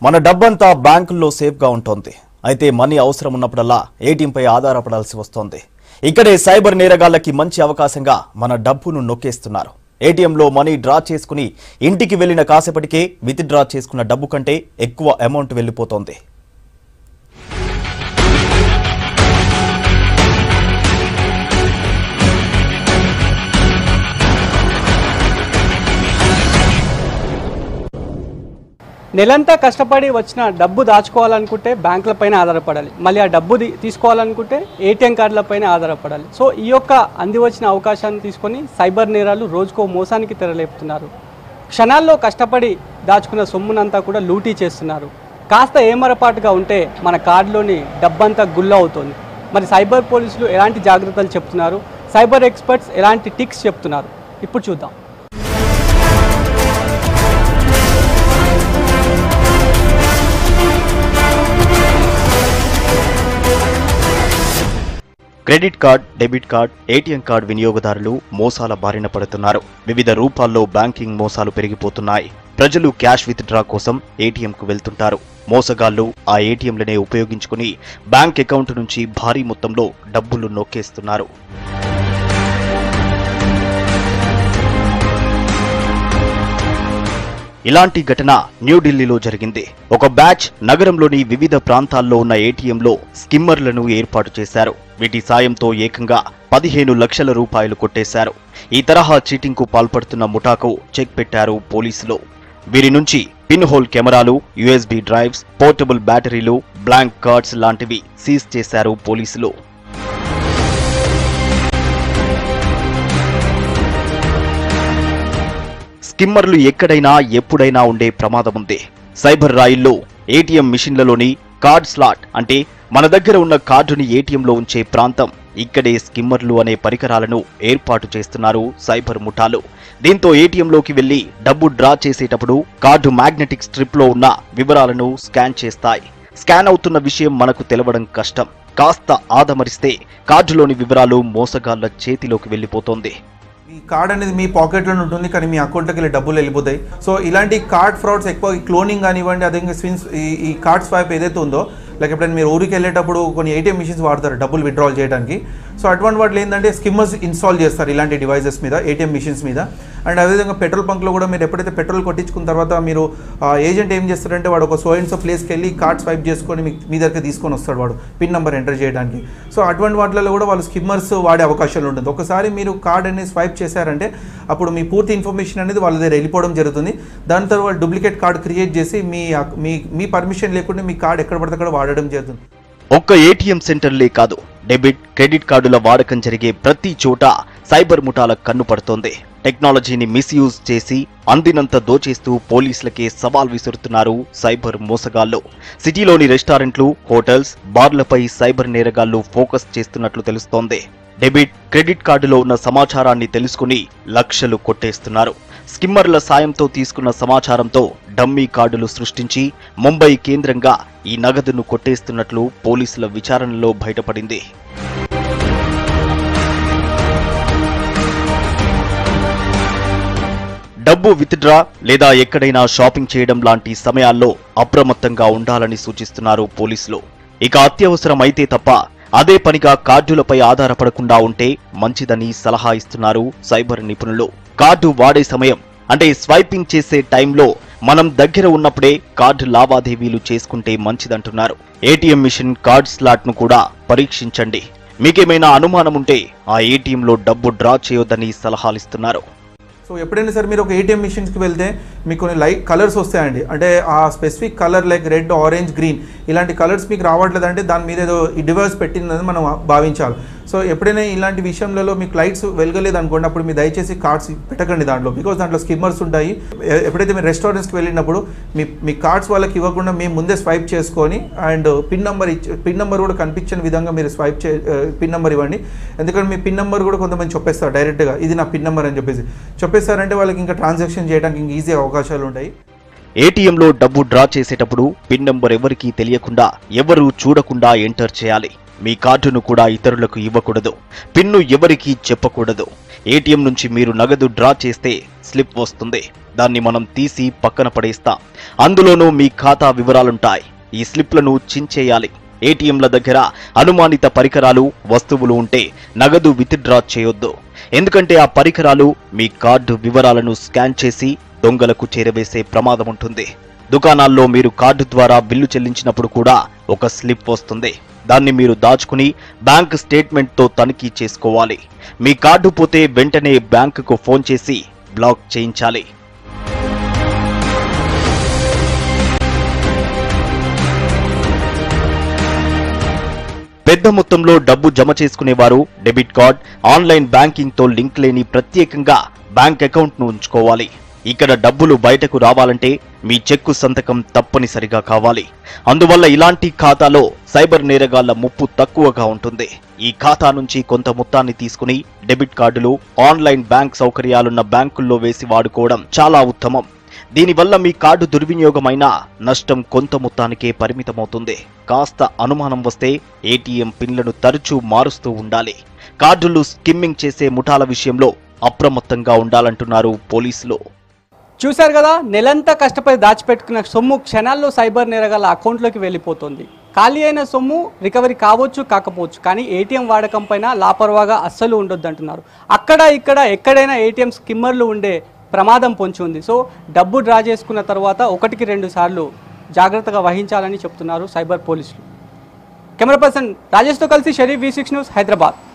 మన డబ్బంతా బ్యాంకుల్లో సేఫ్గా ఉంటుంది అయితే మనీ అవసరం ఉన్నప్పుడల్లా ఏటీఎంపై ఆధారపడాల్సి వస్తోంది ఇక్కడే సైబర్ నేరగాళ్లకి మంచి అవకాశంగా మన డబ్బును నొక్కేస్తున్నారు ఏటీఎంలో మనీ డ్రా చేసుకుని ఇంటికి వెళ్లిన కాసేపటికే విత్ డ్రా చేసుకున్న డబ్బు కంటే ఎక్కువ అమౌంట్ వెళ్ళిపోతోంది నెలంతా కష్టపడి వచ్చిన డబ్బు దాచుకోవాలనుకుంటే బ్యాంకులపైన ఆధారపడాలి మళ్ళీ ఆ డబ్బు ది- తీసుకోవాలనుకుంటే ఏటీఎం కార్డులపైన ఆధారపడాలి సో ఈ యొక్క అంది వచ్చిన అవకాశాన్ని తీసుకొని సైబర్ నేరాలు రోజుకో మోసానికి తెరలేపుతున్నారు క్షణాల్లో కష్టపడి దాచుకున్న సొమ్మునంతా కూడా లూటీ చేస్తున్నారు కాస్త ఏమరపాటుగా ఉంటే మన కార్డులోని డబ్బంతా గుల్ల అవుతుంది మరి సైబర్ పోలీసులు ఎలాంటి జాగ్రత్తలు చెప్తున్నారు సైబర్ ఎక్స్పర్ట్స్ ఎలాంటి టిక్స్ చెప్తున్నారు ఇప్పుడు చూద్దాం credit card debit card ATM card వినియోగదారులు మోసాల బారిన పడుతున్నారు వివిధ రూపాల్లో బ్యాంకింగ్ మోసాలు పెరిగిపోతున్నాయి ప్రజలు క్యాష్ విత్ డ్రా కోసం ఏటీఎంకు వెళ్తుంటారు మోసగాళ్లు ఆ ఏటీఎంలనే ఉపయోగించుకుని బ్యాంక్ అకౌంట్ నుంచి భారీ మొత్తంలో డబ్బులు నొక్కేస్తున్నారు ఇలాంటి ఘటన న్యూఢిల్లీలో జరిగింది ఒక బ్యాచ్ నగరంలోని వివిధ ప్రాంతాల్లో ఉన్న ఏటీఎంలో స్కిమ్మర్లను ఏర్పాటు చేశారు వీటి సాయంతో ఏకంగా పదిహేను లక్షల రూపాయలు కొట్టేశారు ఈ తరహా చీటింగ్ కు పాల్పడుతున్న ముఠాకు చెక్ పెట్టారు పోలీసులు వీరి నుంచి పిన్ హోల్ కెమెరాలు యుఎస్బి డ్రైవ్స్ పోర్టబుల్ బ్యాటరీలు బ్లాంక్ కార్డ్స్ లాంటివి సీజ్ చేశారు పోలీసులు స్కిమ్మర్లు ఎక్కడైనా ఎప్పుడైనా ఉండే ప్రమాదం ఉంది సైబర్ రాయిల్లో ఏటీఎం మిషన్లలోని కార్డ్ స్లాట్ అంటే మన దగ్గర ఉన్న కార్డుని ఏటీఎంలో ఉంచే ప్రాంతం ఇక్కడే స్కిమ్మర్లు అనే పరికరాలను ఏర్పాటు చేస్తున్నారు సైబర్ ముఠాలు దీంతో ఏటీఎంలోకి వెళ్లి డబ్బు డ్రా చేసేటప్పుడు కార్డు మ్యాగ్నెటిక్ స్ట్రిప్ లో ఉన్న వివరాలను స్కాన్ చేస్తాయి స్కాన్ అవుతున్న విషయం మనకు తెలవడం కష్టం కాస్త ఆదమరిస్తే కార్డులోని వివరాలు మోసగాళ్ల చేతిలోకి వెళ్లిపోతోంది ఈ కార్డ్ అనేది మీ పాకెట్లో ఉంటుంది కానీ మీ అకౌంట్లోకి వెళ్ళి డబ్బులు వెళ్ళిపోతాయి సో ఇలాంటి కార్డ్ ఫ్రాడ్స్ ఎక్కువ క్లోనింగ్ కానివ్వండి అదే స్విన్స్ ఈ ఈ కార్డ్ స్వైప్ ఏదైతే ఉందో లైక్ ఎప్పుడైనా మీరు ఊరికి వెళ్ళేటప్పుడు కొన్ని ఏటీఎం మిషన్స్ వాడతారు డబ్బులు విత్డ్రాల్ చేయడానికి సో అటువంటి వాటిలో ఏంటంటే స్కిమ్మర్స్ ఇన్స్టాల్ చేస్తారు ఇలాంటి డివైసెస్ మీద ఏటీఎం మిషన్స్ మీద అండ్ అదేవిధంగా పెట్రోల్ బంక్లో కూడా మీరు ఎప్పుడైతే పెట్రోల్ కొట్టించుకున్న తర్వాత మీరు ఏజెంట్ ఏం చేస్తారంటే వాడు ఒక సో అండ్ సో ప్లేస్కి వెళ్ళి కార్డ్ స్వైప్ చేసుకొని మీ మీ దగ్గర తీసుకొని వస్తాడు వాడు పిన్ నెంబర్ ఎంటర్ చేయడానికి సో అటువంటి వాటిలో కూడా వాళ్ళు స్కిమ్మర్స్ వాడే అవకాశాలు ఉంటుంది ఒకసారి మీరు కార్డ్ అనేది స్వైప్ చేశారంటే అప్పుడు మీ పూర్తి ఇన్ఫర్మేషన్ అనేది వాళ్ళ దగ్గర వెళ్ళిపోవడం జరుగుతుంది దాని తర్వాత డూప్లికేట్ కార్డ్ క్రియేట్ చేసి మీ మీ మీ పర్మిషన్ లేకుండా మీ కార్డ్ ఎక్కడ పడితే అక్కడ వాడడం జరుగుతుంది ఒక్క ఏటీఎం సెంటర్లే కాదు డెబిట్ క్రెడిట్ కార్డుల వాడకం జరిగే ప్రతి చోట సైబర్ ముఠాల కన్ను పడుతోంది టెక్నాలజీని మిస్యూజ్ చేసి అందినంత దోచేస్తూ పోలీసులకే సవాల్ విసురుతున్నారు సైబర్ మోసగాళ్లు సిటీలోని రెస్టారెంట్లు హోటల్స్ బార్లపై సైబర్ నేరగాళ్లు ఫోకస్ చేస్తున్నట్లు తెలుస్తోంది డెబిట్ క్రెడిట్ కార్డులో ఉన్న సమాచారాన్ని తెలుసుకుని లక్షలు కొట్టేస్తున్నారు స్కిమ్మర్ల సాయంతో తీసుకున్న సమాచారంతో డమ్మీ కార్డులు సృష్టించి ముంబై కేంద్రంగా ఈ నగదును కొట్టేస్తున్నట్లు పోలీసుల విచారణలో బయటపడింది డబ్బు విత్డ్రా లేదా ఎక్కడైనా షాపింగ్ చేయడం లాంటి సమయాల్లో అప్రమత్తంగా ఉండాలని సూచిస్తున్నారు పోలీసులు ఇక అత్యవసరం అయితే తప్ప అదే పనిగా కార్డులపై ఆధారపడకుండా ఉంటే మంచిదని సలహా ఇస్తున్నారు సైబర్ నిపుణులు కార్డు వాడే సమయం అంటే స్వైపింగ్ చేసే టైంలో మనం దగ్గర ఉన్నప్పుడే కార్డు లావాదేవీలు చేసుకుంటే మంచిదంటున్నారు ఏటీఎం మిషన్ కార్డ్ స్లాట్ ను కూడా పరీక్షించండి మీకేమైనా అనుమానం ఉంటే ఆ ఏటీఎంలో డబ్బు డ్రా చేయొద్దని సలహాలిస్తున్నారు సో ఎప్పుడైనా సరే మీరు ఒక ఏటీఎం మిషన్స్కి వెళ్తే మీకు కొన్ని లైట్ కలర్స్ వస్తాయండి అంటే ఆ specific colour like red orange green ఇలాంటి కలర్స్ మీకు రావట్లేదంటే దాని మీద ఏదో ఈ డివైస్ పెట్టిందని మనం భావించాలి సో ఎప్పుడైనా ఇలాంటి విషయంలో మీకు లైట్స్ వెలగలేదు అనుకోండి అప్పుడు మీరు దయచేసి కార్డ్స్ పెట్టకండి దాంట్లో బికాస్ దాంట్లో స్కిమ్మర్స్ ఉంటాయి ఎ- ఎప్పుడైతే మీరు రెస్టారెంట్స్కి వెళ్ళినప్పుడు మీ మీ కార్డ్స్ వాళ్ళకి ఇవ్వకుండా మేము ముందే స్వైప్ చేసుకొని అండ్ పిన్ నెంబర్ ఇచ్చి పిన్ నెంబర్ కూడా కనిపించని విధంగా మీరు స్వైప్ చే పిన్ నెంబర్ ఇవ్వండి ఎందుకంటే మీ పిన్ నెంబర్ కూడా కొంతమంది చెప్పేస్తారు డైరెక్ట్గా ఇది నా పిన్ నెంబర్ అని చెప్పేసి చెప్పేస్తారంటే వాళ్ళకి ఇంకా ట్రాన్సాక్షన్ చేయడానికి ఇంకా ఈజీ అవకాశాలు ఉంటాయి ఏటీఎంలో డబ్బు డ్రా చేసేటప్పుడు పిన్ నంబర్ ఎవరికీ తెలియకుండా ఎవరూ చూడకుండా ఎంటర్ చేయాలి మీ కార్డును కూడా ఇతరులకు ఇవ్వకూడదు పిన్ను ఎవరికీ చెప్పకూడదు ఏటీఎం నుంచి మీరు నగదు డ్రా చేస్తే స్లిప్ వస్తుంది దాన్ని మనం తీసి పక్కన పడేస్తాం అందులోనూ మీ ఖాతా వివరాలుంటాయి ఈ స్లిప్లను చించేయాలి ఏటీఎంల దగ్గర అనుమానిత పరికరాలు వస్తువులు ఉంటే నగదు విత్డ్రా చేయొద్దు ఎందుకంటే ఆ పరికరాలు మీ కార్డు వివరాలను స్కాన్ చేసి దొంగలకు చేరవేసే ప్రమాదం ఉంటుంది దుకాణాల్లో మీరు కార్డు ద్వారా బిల్లు చెల్లించినప్పుడు కూడా ఒక స్లిప్ వస్తుంది దాన్ని మీరు దాచుకుని బ్యాంక్ స్టేట్మెంట్తో తనిఖీ చేసుకోవాలి మీ కార్డు పోతే వెంటనే బ్యాంకుకు ఫోన్ చేసి బ్లాక్ చేయించాలి పెద్ద మొత్తంలో డబ్బు జమ చేసుకునేవారు డెబిట్ కార్డ్ ఆన్లైన్ బ్యాంకింగ్ తో లింక్ లేని ప్రత్యేకంగా బ్యాంక్ అకౌంట్ ను ఉంచుకోవాలి ఇక్కడ డబ్బులు బయటకు రావాలంటే మీ చెక్కు సంతకం తప్పనిసరిగా కావాలి అందువల్ల ఇలాంటి ఖాతాలో సైబర్ నేరగాళ్ల ముప్పు తక్కువగా ఉంటుంది ఈ ఖాతా నుంచి కొంత మొత్తాన్ని తీసుకుని డెబిట్ కార్డులు ఆన్లైన్ బ్యాంక్ సౌకర్యాలున్న బ్యాంకుల్లో వేసి వాడుకోవడం చాలా ఉత్తమం దీనివల్ల మీ కార్డు దుర్వినియోగమైన నష్టం కొంత మొత్తానికే పరిమితమవుతుంది కాస్త అనుమానం వస్తే ఏటీఎం పిన్లను తరచూ మారుస్తూ ఉండాలి కార్డులు స్కిమ్మింగ్ చేసే ముఠాల విషయంలో అప్రమత్తంగా ఉండాలంటున్నారు పోలీసులు చూశారు కదా నెలంతా కష్టపడి దాచిపెట్టుకున్న సొమ్ము క్షణాల్లో సైబర్ నేరగాల అకౌంట్లోకి వెళ్ళిపోతుంది ఖాళీ అయిన సొమ్ము రికవరీ కావచ్చు కాకపోవచ్చు కానీ ఏటీఎం వాడకం పైన లాపర్వాగా అస్సలు ఉండొద్దు అంటున్నారు అక్కడ ఇక్కడ ఎక్కడైనా ఏటీఎం స్కిమ్మర్లు ఉండే ప్రమాదం పొంచి ఉంది సో డబ్బు డ్రా చేసుకున్న తర్వాత ఒకటికి రెండు సార్లు జాగ్రత్తగా వహించాలని చెప్తున్నారు సైబర్ పోలీసులు కెమెరా పర్సన్ రాజేష్తో కలిసి Sharif V six news Hyderabad